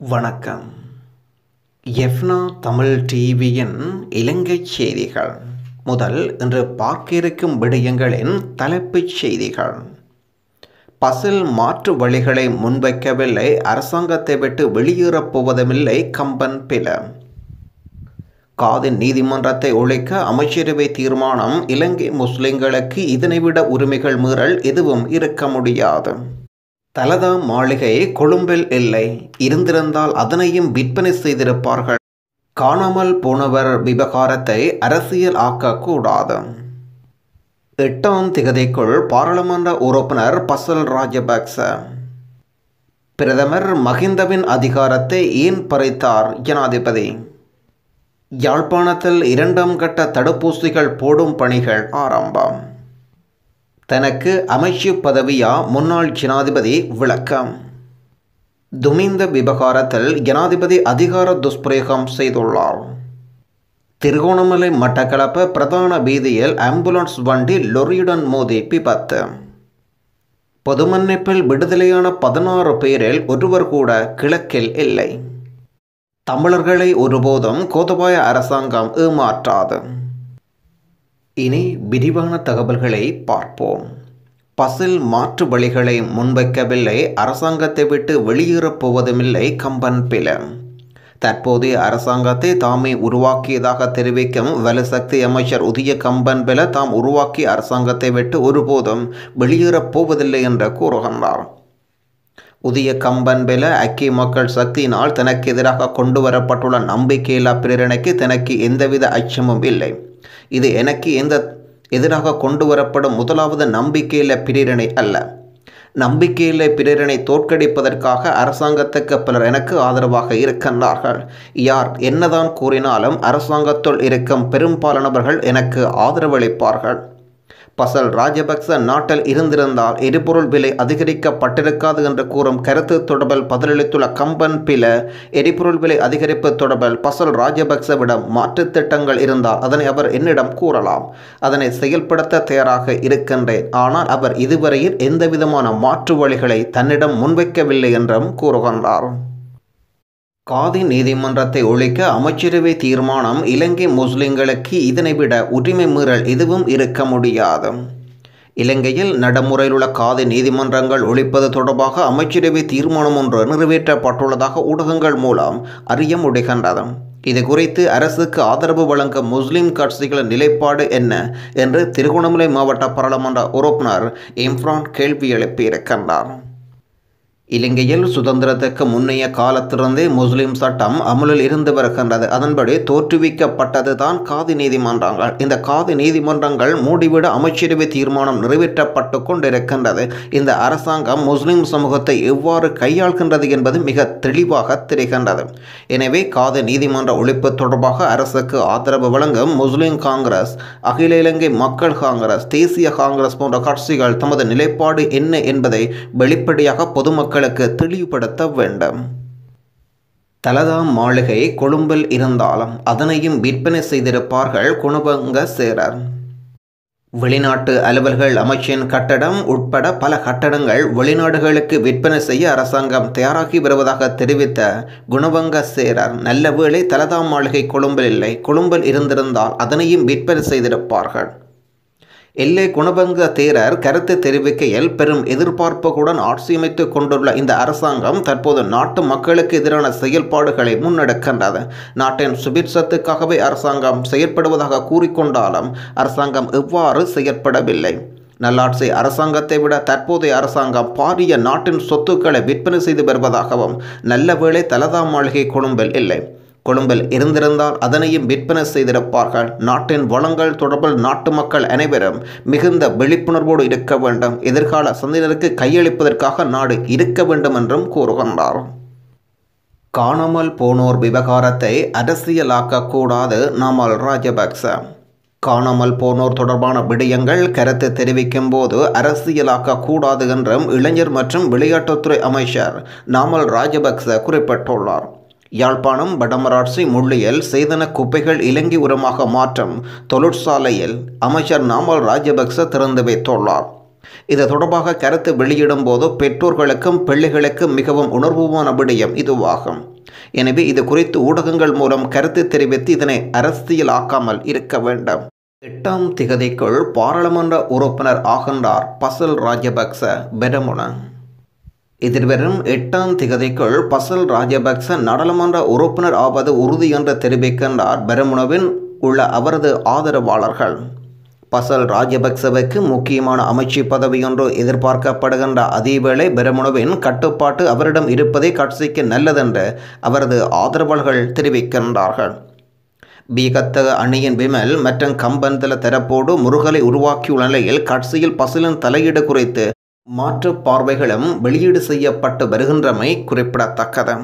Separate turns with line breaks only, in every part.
வணக்கம் எஃப்னா தமிழ் டிவியின் இலங்கை செய்திகள் முதல் இன்று பார்க்க இருக்கும் விடயங்களின் தலைப்புச் செய்திகள் பசில் மாற்று வழிகளை முன்வைக்கவில்லை அரசாங்கத்தை விட்டு வெளியேறப் போவதுமில்லை கம்பன் பில காதின் நீதிமன்றத்தை ஒழிக்க அமைச்சரவை தீர்மானம் இலங்கை முஸ்லிம்களுக்கு இதனைவிட உரிமைகள் மீறல் எதுவும் இருக்க முடியாது தலதா மாளிகை கொழும்பில் இல்லை இருந்திருந்தால் அதனையும் விற்பனை செய்திருப்பார்கள் காணாமல் போனவர் விவகாரத்தை அரசியல் ஆக்கக்கூடாது எட்டாம் திகதிக்குள் பாராளுமன்ற உறுப்பினர் பசல் ராஜபக்ச பிரதமர் மஹிந்தவின் அதிகாரத்தை ஏன் பறித்தார் ஜனாதிபதி யாழ்ப்பாணத்தில் இரண்டாம் கட்ட தடுப்பூசிகள் போடும் பணிகள் ஆரம்பம் தனக்கு அமைச்சு பதவியா முன்னாள் ஜனாதிபதி விளக்கம் துமிந்த விவகாரத்தில் ஜனாதிபதி அதிகார துஷ்பிரயோகம் செய்துள்ளார் திருகோணமலை மட்டக்களப்பு பிரதான வீதியில் ஆம்புலன்ஸ் வண்டி லொரியுடன் மோதி விபத்து பொது மன்னிப்பில் விடுதலையான பதினாறு பேரில் ஒருவர் கூட கிழக்கில் இல்லை தமிழர்களை ஒருபோதும் கோதபாய அரசாங்கம் ஏமாற்றாது இனி விரிவான தகவல்களை பார்ப்போம் பசில் மாற்று வழிகளை முன்வைக்கவில்லை அரசாங்கத்தை விட்டு வெளியேறப் போவதுமில்லை கம்பன் பில தற்போதைய அரசாங்கத்தை தாமே உருவாக்கியதாக தெரிவிக்கும் வலுசக்தி அமைச்சர் உதய கம்பன் பில தாம் உருவாக்கிய அரசாங்கத்தை விட்டு ஒருபோதும் வெளியேறப் போவதில்லை என்று கூறுகின்றார் உதய கம்பன் பெல ஐக்கிய மக்கள் சக்தியினால் தனக்கு எதிராக கொண்டு வரப்பட்டுள்ள நம்பிக்கையில்லா பிரேரணைக்கு தனக்கு எந்தவித அச்சமும் இல்லை இது எனக்கு எந்த எதிராக கொண்டு வரப்படும் முதலாவது நம்பிக்கையில்ல பிரேரணை அல்ல நம்பிக்கையில்லை பிரேரணை தோற்கடிப்பதற்காக அரசாங்கத்துக்கு பலர் எனக்கு ஆதரவாக இருக்கின்றார்கள் யார் என்னதான் கூறினாலும் அரசாங்கத்துள் இருக்கும் பெரும்பாலானவர்கள் எனக்கு ஆதரவளிப்பார்கள் பசல் ராஜபக்ச நாட்டில் இருந்திருந்தால் எரிபொருள் விலை அதிகரிக்கப்பட்டிருக்காது என்று கூறும் கருத்து தொடர்பில் பதிலளித்துள்ள கம்பன் பில எரிபொருள் விலை அதிகரிப்பு தொடர்பில் பசல் ராஜபக்சவிடம் மாற்றுத் திட்டங்கள் இருந்தால் அதனை அவர் என்னிடம் கூறலாம் அதனை செயல்படுத்த தயாராக இருக்கின்றேன் ஆனால் அவர் இதுவரையில் எந்தவிதமான மாற்று வழிகளை தன்னிடம் முன்வைக்கவில்லை என்றும் கூறுகின்றார் காதி நீதிமன்றத்தை ஒழிக்க அமைச்சரவை தீர்மானம் இலங்கை முஸ்லிம்களுக்கு இதனை விட உரிமை மீறல் எதுவும் இருக்க முடியாது இலங்கையில் நடைமுறையில் உள்ள காதி நீதிமன்றங்கள் ஒழிப்பது தொடர்பாக அமைச்சரவை தீர்மானம் ஒன்று நிறைவேற்றப்பட்டுள்ளதாக ஊடகங்கள் மூலம் அறிய முடிகின்றது இது குறித்து அரசுக்கு ஆதரவு வழங்க முஸ்லிம் கட்சிகளின் நிலைப்பாடு என்ன என்று திருகோணமலை மாவட்ட பாராளுமன்ற உறுப்பினர் இம்ரான் கேள்வி எழுப்பியிருக்கின்றார் இலங்கையில் சுதந்திரத்துக்கு முன்னைய காலத்திலிருந்தே முஸ்லிம் சட்டம் அமுலில் இருந்து வருகின்றது அதன்படி தோற்றுவிக்கப்பட்டது தான் காதி நீதிமன்றங்கள் இந்த காதி நீதிமன்றங்கள் மூடிவிட அமைச்சரவை தீர்மானம் நிறைவேற்றப்பட்டு கொண்டிருக்கின்றது இந்த அரசாங்கம் முஸ்லிம் சமூகத்தை எவ்வாறு கையாள்கின்றது என்பது மிக தெளிவாக தெரிகின்றது எனவே காதி நீதிமன்ற ஒழிப்பு தொடர்பாக அரசுக்கு ஆதரவு வழங்கும் முஸ்லிம் காங்கிரஸ் அகில இலங்கை மக்கள் காங்கிரஸ் தேசிய காங்கிரஸ் போன்ற கட்சிகள் தமது நிலைப்பாடு என்ன என்பதை வெளிப்படையாக பொதுமக்கள் மக்களுக்கு தெளிவுபடுத்த வேண்டும் தலதா மாளிகை கொழும்பில் இருந்தாலும் அதனையும் விற்பனை செய்திருப்பார்கள் குணபங்க சேரர் வெளிநாட்டு அலுவல்கள் அமைச்சின் கட்டடம் உட்பட பல கட்டடங்கள் வெளிநாடுகளுக்கு விற்பனை செய்ய அரசாங்கம் தயாராகி வருவதாக தெரிவித்த குணவங்க சேரர் நல்ல வேளை தலதா மாளிகை கொழும்பில் இல்லை கொழும்பில் இருந்திருந்தால் அதனையும் விற்பனை செய்திருப்பார்கள் எல்லை குணபங்க தேரர் கருத்து தெரிவிக்கையில் பெரும் எதிர்பார்ப்புகளுடன் ஆட்சியமைத்து கொண்டுள்ள இந்த அரசாங்கம் தற்போது நாட்டு மக்களுக்கு எதிரான செயல்பாடுகளை முன்னெடுக்கின்றது நாட்டின் சுபிட்சத்துக்காகவே அரசாங்கம் செயற்படுவதாக கூறிக்கொண்டாலும் அரசாங்கம் எவ்வாறு செயற்படவில்லை நல்லாட்சி அரசாங்கத்தை விட தற்போதைய அரசாங்கம் பாரிய நாட்டின் சொத்துக்களை விற்பனை செய்து வருவதாகவும் நல்ல வேளை தலதா மாளிகை கொழும்பில் இல்லை கொழும்பில் இருந்திருந்தால் அதனையும் விற்பனை செய்திருப்பார்கள் நாட்டின் வளங்கள் தொடர்பில் நாட்டு மக்கள் அனைவரும் மிகுந்த விழிப்புணர்வோடு இருக்க வேண்டும் எதிர்கால சந்ததியினருக்கு கையளிப்பதற்காக நாடு இருக்க வேண்டும் என்றும் கூறுகின்றார் காணாமல் போனோர் விவகாரத்தை அரசியலாக்கக்கூடாது நாமல் ராஜபக்ச காணாமல் போனோர் தொடர்பான விடயங்கள் கருத்து தெரிவிக்கும் போது அரசியலாக்க கூடாது என்றும் இளைஞர் மற்றும் விளையாட்டுத்துறை அமைச்சர் நாமல் ராஜபக்ச குறிப்பிட்டுள்ளார் யாழ்ப்பாணம் வடமராட்சி முள்ளியில் சேதன குப்பைகள் இலங்கை உரமாக மாற்றும் தொழிற்சாலையில் அமைச்சர் நாமல் ராஜபக்ச திறந்து வைத்துள்ளார் இது தொடர்பாக கருத்து வெளியிடும் போது பெற்றோர்களுக்கும் பிள்ளைகளுக்கும் மிகவும் உணர்வுமான விடயம் இதுவாகும் எனவே இது குறித்து ஊடகங்கள் மூலம் கருத்து தெரிவித்து இதனை அரசியலாக்காமல் இருக்க வேண்டும் எட்டாம் திகதிக்குள் பாராளுமன்ற உறுப்பினர் ஆகின்றார் பசல் ராஜபக்ச பெரமுன எதிர்வரும் எட்டாம் திகதிக்குள் பசல் ராஜபக்ச நாடாளுமன்ற உறுப்பினர் ஆவது உறுதி என்று தெரிவிக்கின்றார் பெரமுனவின் உள்ள அவரது ஆதரவாளர்கள் பசல் ராஜபக்சவுக்கு முக்கியமான அமைச்சு பதவியொன்று எதிர்பார்க்கப்படுகின்ற அதேவேளை பெரமுனவின் கட்டுப்பாட்டு அவரிடம் இருப்பதே கட்சிக்கு நல்லதென்று அவரது ஆதரவாளர்கள் தெரிவிக்கின்றார்கள் பீகத்தக அணியின் விமல் மற்றும் கம்பந்தல தரப்போடு முருகலை உருவாக்கியுள்ள நிலையில் கட்சியில் பசலின் தலையீடு குறித்து மாற்று பார்வைகளும் வெளியீடு செய்யப்பட்டு வருகின்றமை குறிப்பிடத்தக்கது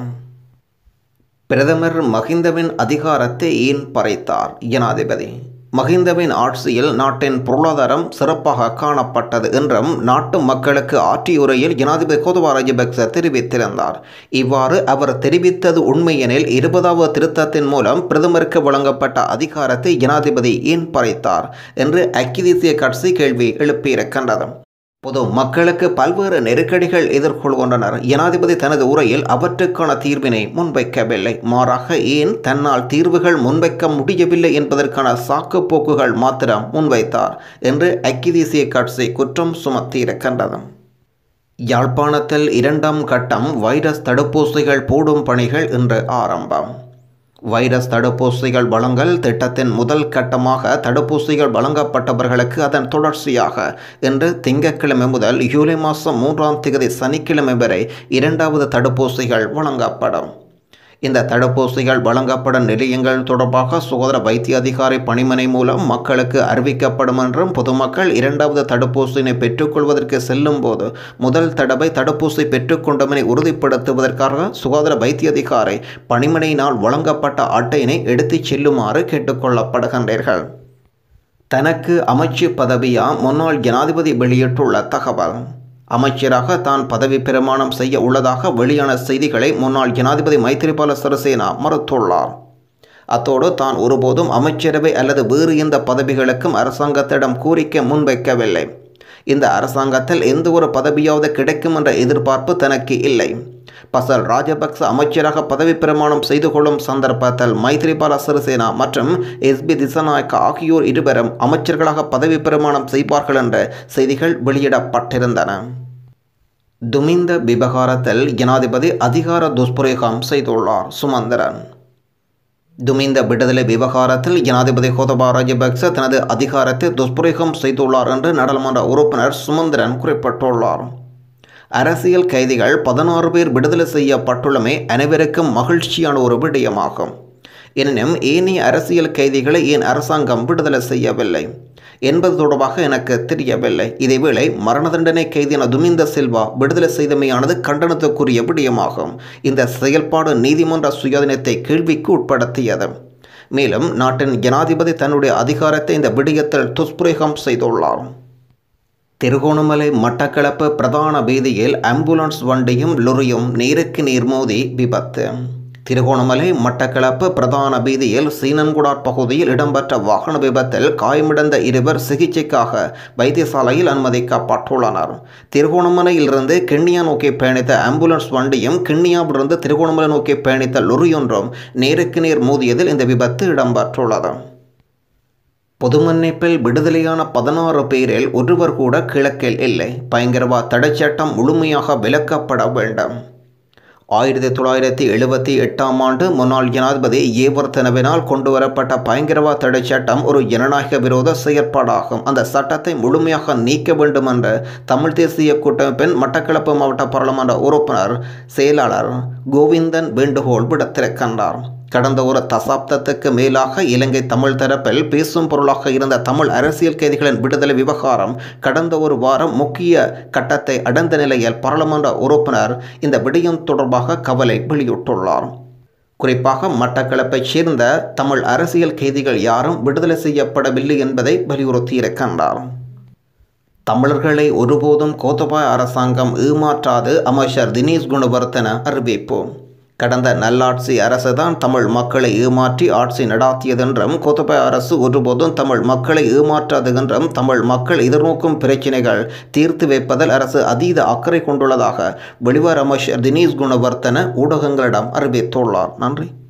பிரதமர் மஹிந்தவின் அதிகாரத்தை ஏன் பறைத்தார் ஜனாதிபதி மஹிந்தவின் ஆட்சியில் நாட்டின் பொருளாதாரம் சிறப்பாக காணப்பட்டது என்றும் நாட்டு மக்களுக்கு ஆற்றிய உரையில் ஜனாதிபதி கோதபா ராஜபக்ச தெரிவித்திருந்தார் இவ்வாறு அவர் தெரிவித்தது உண்மையெனில் இருபதாவது திருத்தத்தின் மூலம் பிரதமருக்கு வழங்கப்பட்ட அதிகாரத்தை ஜனாதிபதி ஏன் பறைத்தார் என்று ஐக்கிய தேசிய கட்சி கேள்வி எழுப்பியிருக்கின்றது பொது மக்களுக்கு பல்வேறு நெருக்கடிகள் எதிர்கொள்கின்றனர் ஜனாதிபதி தனது உரையில் அவற்றுக்கான தீர்வினை முன்வைக்கவில்லை மாறாக ஏன் தன்னால் தீர்வுகள் முன்வைக்க முடியவில்லை என்பதற்கான சாக்கு போக்குகள் மாத்திரம் முன்வைத்தார் என்று ஐக்கிய தேசிய கட்சி குற்றம் சுமத்தியிருக்கின்றது யாழ்ப்பாணத்தில் இரண்டாம் கட்டம் வைரஸ் தடுப்பூசிகள் போடும் பணிகள் இன்று ஆரம்பம் வைரஸ் தடுப்பூசிகள் வழங்கல் திட்டத்தின் முதல் கட்டமாக தடுப்பூசிகள் வழங்கப்பட்டவர்களுக்கு அதன் தொடர்ச்சியாக இன்று திங்கட்கிழமை முதல் ஜூலை மாதம் மூன்றாம் தேதி சனிக்கிழமை வரை இரண்டாவது தடுப்பூசிகள் வழங்கப்படும் இந்த தடுப்பூசிகள் வழங்கப்படும் நிலையங்கள் தொடர்பாக சுகாதார வைத்திய அதிகாரி பணிமனை மூலம் மக்களுக்கு அறிவிக்கப்படும் என்றும் பொதுமக்கள் இரண்டாவது தடுப்பூசியினை பெற்றுக்கொள்வதற்கு செல்லும் போது முதல் தடவை தடுப்பூசி பெற்றுக்கொண்டவனை உறுதிப்படுத்துவதற்காக சுகாதார வைத்திய அதிகாரி பணிமனையினால் வழங்கப்பட்ட அட்டையினை எடுத்துச் செல்லுமாறு கேட்டுக்கொள்ளப்படுகின்றீர்கள் தனக்கு அமைச்சு பதவியா முன்னாள் ஜனாதிபதி வெளியிட்டுள்ள தகவல் அமைச்சராக தான் பதவி பிரமாணம் செய்ய உள்ளதாக வெளியான செய்திகளை முன்னாள் ஜனாதிபதி மைத்திரிபால சிறிசேனா மறுத்துள்ளார் அத்தோடு தான் ஒருபோதும் அமைச்சரவை அல்லது வேறு எந்த பதவிகளுக்கும் அரசாங்கத்திடம் கோரிக்கை முன்வைக்கவில்லை இந்த அரசாங்கத்தில் எந்த ஒரு பதவியாவது கிடைக்கும் என்ற எதிர்பார்ப்பு தனக்கு இல்லை பசல் ராஜபக்ச அமைச்சராக பதவி பிரமாணம் செய்து கொள்ளும் சந்தர்ப்பத்தில் மைத்ரிபால சிறிசேனா மற்றும் எஸ்பி திசநாயக்க ஆகியோர் இருவரும் அமைச்சர்களாக பதவி பிரமாணம் செய்வார்கள் என்ற செய்திகள் வெளியிடப்பட்டிருந்தன துமிந்த விவகாரத்தில் ஜனாதிபதி அதிகார துஷ்பிரயோகம் செய்துள்ளார் சுமந்திரன் துமிந்த விடுதலை விவகாரத்தில் ஜனாதிபதி கோதபா ராஜபக்ச தனது அதிகாரத்தை துஷ்பிரயோகம் செய்துள்ளார் என்று நாடாளுமன்ற உறுப்பினர் சுமந்திரன் குறிப்பிட்டுள்ளார் அரசியல் கைதிகள் பதினாறு பேர் விடுதலை செய்யப்பட்டுள்ளமை அனைவருக்கும் மகிழ்ச்சியான ஒரு விடயமாகும் எனினும் ஏனைய அரசியல் கைதிகளை ஏன் அரசாங்கம் விடுதலை செய்யவில்லை என்பது தொடர்பாக எனக்கு தெரியவில்லை இதேவேளை மரண தண்டனை கைதியான துமிந்த சில்வா விடுதலை செய்தமையானது கண்டனத்துக்குரிய விடயமாகும் இந்த செயல்பாடு நீதிமன்ற சுயாதீனத்தை கேள்விக்கு உட்படுத்தியது மேலும் நாட்டின் ஜனாதிபதி தன்னுடைய அதிகாரத்தை இந்த விடயத்தில் துஷ்பிரயோகம் செய்துள்ளார் திருகோணமலை மட்டக்களப்பு பிரதான வீதியில் ஆம்புலன்ஸ் வண்டியும் லொரியும் நேருக்கு நேர் மோதி விபத்து திருகோணமலை மட்டக்களப்பு பிரதான வீதியில் சீனன்குடார் பகுதியில் இடம்பெற்ற வாகன விபத்தில் காயமடைந்த இருவர் சிகிச்சைக்காக வைத்தியசாலையில் அனுமதிக்கப்பட்டுள்ளனர் திருகோணமலையிலிருந்து கிண்ணியா நோக்கி பயணித்த ஆம்புலன்ஸ் வண்டியும் கிண்ணியாவிலிருந்து திருகோணமலை நோக்கி பயணித்த லொரியொன்றும் நேருக்கு நேர் மோதியதில் இந்த விபத்து இடம்பெற்றுள்ளது பொதுமன்னிப்பில் விடுதலையான பதினாறு பேரில் ஒருவர் கூட கிழக்கில் இல்லை பயங்கரவாத தடைச்சட்டம் முழுமையாக விலக்கப்பட வேண்டும் ஆயிரத்தி தொள்ளாயிரத்தி எழுபத்தி எட்டாம் ஆண்டு முன்னாள் ஜனாதிபதி ஏவர்த்தனவினால் கொண்டுவரப்பட்ட பயங்கரவாத தடை சட்டம் ஒரு ஜனநாயக விரோத செயற்பாடாகும் அந்த சட்டத்தை முழுமையாக நீக்க வேண்டும் என்ற தமிழ் தேசிய கூட்டமைப்பின் மட்டக்களப்பு மாவட்ட பாராளுமன்ற உறுப்பினர் செயலாளர் கோவிந்தன் வேண்டுகோள் விடுத்திருக்கின்றார் கடந்த ஒரு தசாப்தத்துக்கு மேலாக இலங்கை தமிழ் தரப்பில் பேசும் பொருளாக இருந்த தமிழ் அரசியல் கைதிகளின் விடுதலை விவகாரம் கடந்த ஒரு வாரம் முக்கிய கட்டத்தை அடைந்த நிலையில் பாராளுமன்ற உறுப்பினர் இந்த விடயம் தொடர்பாக கவலை வெளியிட்டுள்ளார் குறிப்பாக மட்டக்களப்பைச் சேர்ந்த தமிழ் அரசியல் கைதிகள் யாரும் விடுதலை செய்யப்படவில்லை என்பதை வலியுறுத்தியிருக்கின்றார் தமிழர்களை ஒருபோதும் கோத்தபாய அரசாங்கம் ஏமாற்றாது அமைச்சர் தினேஷ் குணவர்த்தன அறிவிப்பு கடந்த நல்லாட்சி அரசு தான் தமிழ் மக்களை ஏமாற்றி ஆட்சி நடாத்தியதென்றும் கோத்தபாய அரசு ஒருபோதும் தமிழ் மக்களை ஏமாற்றாது என்றும் தமிழ் மக்கள் எதிர்நோக்கும் பிரச்சினைகள் தீர்த்து வைப்பதில் அரசு அதீத அக்கறை கொண்டுள்ளதாக வெளிவார அமைச்சர் தினேஷ் குணவர்த்தன ஊடகங்களிடம் அறிவித்துள்ளார் நன்றி